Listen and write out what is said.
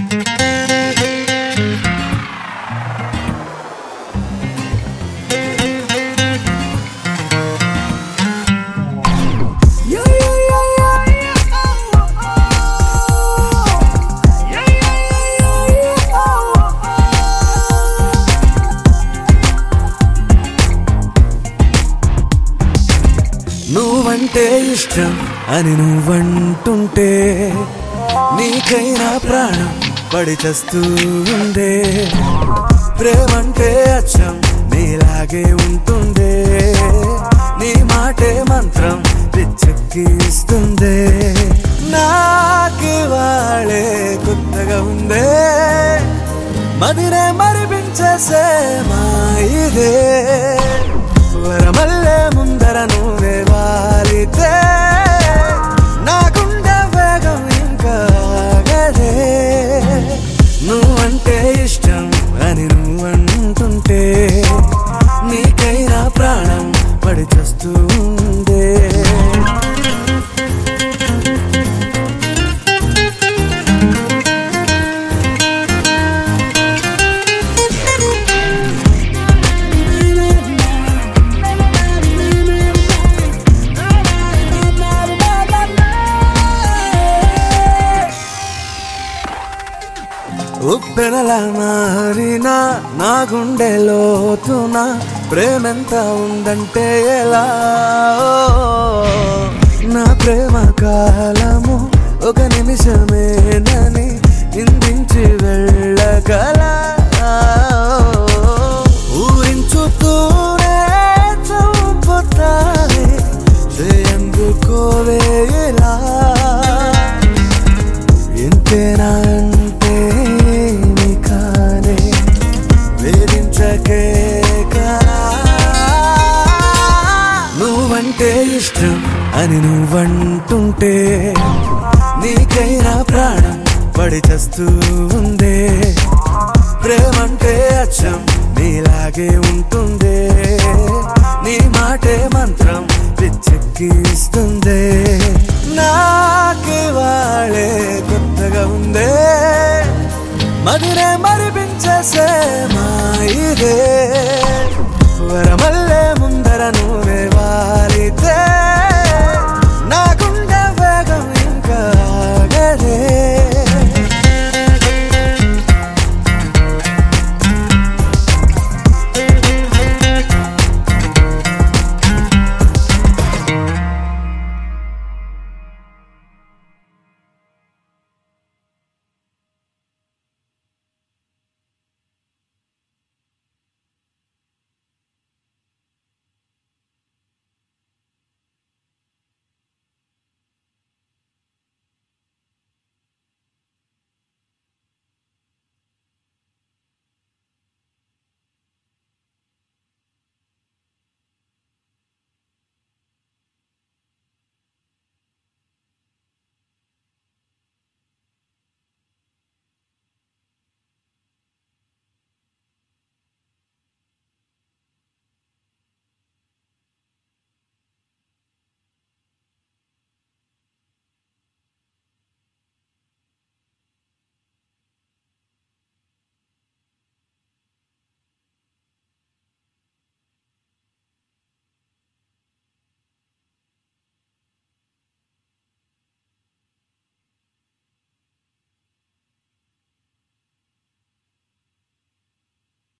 నువ్వంటే ఇష్టం అని నువ్వంటుంటే నీకైనా ప్రాణం పడి చస్తూ ఉందే ప్రేమంటే అచ్చం నీలాగే ఉంటుందే నీ మాటే మంత్రం పిచ్చెక్కిస్తుందే నాకి వాళ్ళే కొత్తగా ఉందే మదిరే మరిపించేసే మా ఇదే వరమల్లే ముందర నువ్వే వాలితే నా గుండె వేగం ఇంకా ఆగదే నువ్వంటే ఇష్టం అని నువ్వంటుంటే నీకైనా ప్రాణం పడి చస్తుందే ఉప్పెనలా మారిన నా గుండె లోతున ప్రేమెంత ఉందంటే ఎలా నా ప్రేమ కాలము ఒక నిమిషమేనని నిందించి వెళ్ళగల ఊరించుతూనే చంపుతావే ఎందుకోవే ఇలా ఎంతేనా అంటే నీ కానే వేధించకే కదా నువ్వంటే ఇష్టం అని నువ్వంటుంటే నీకైనా ప్రాణం పడి చస్తూ ఉందే ప్రేమంటే అచ్చం నీలాగే ఉంటుందే నీ మాటే మంత్రం పిచ్చెక్కిస్తుందే నాకి వాళ్ళే కొత్తగా ఉందే మదిరే మరిపించేసే మా ఇదే వరమల్లే ముందర నువ్వు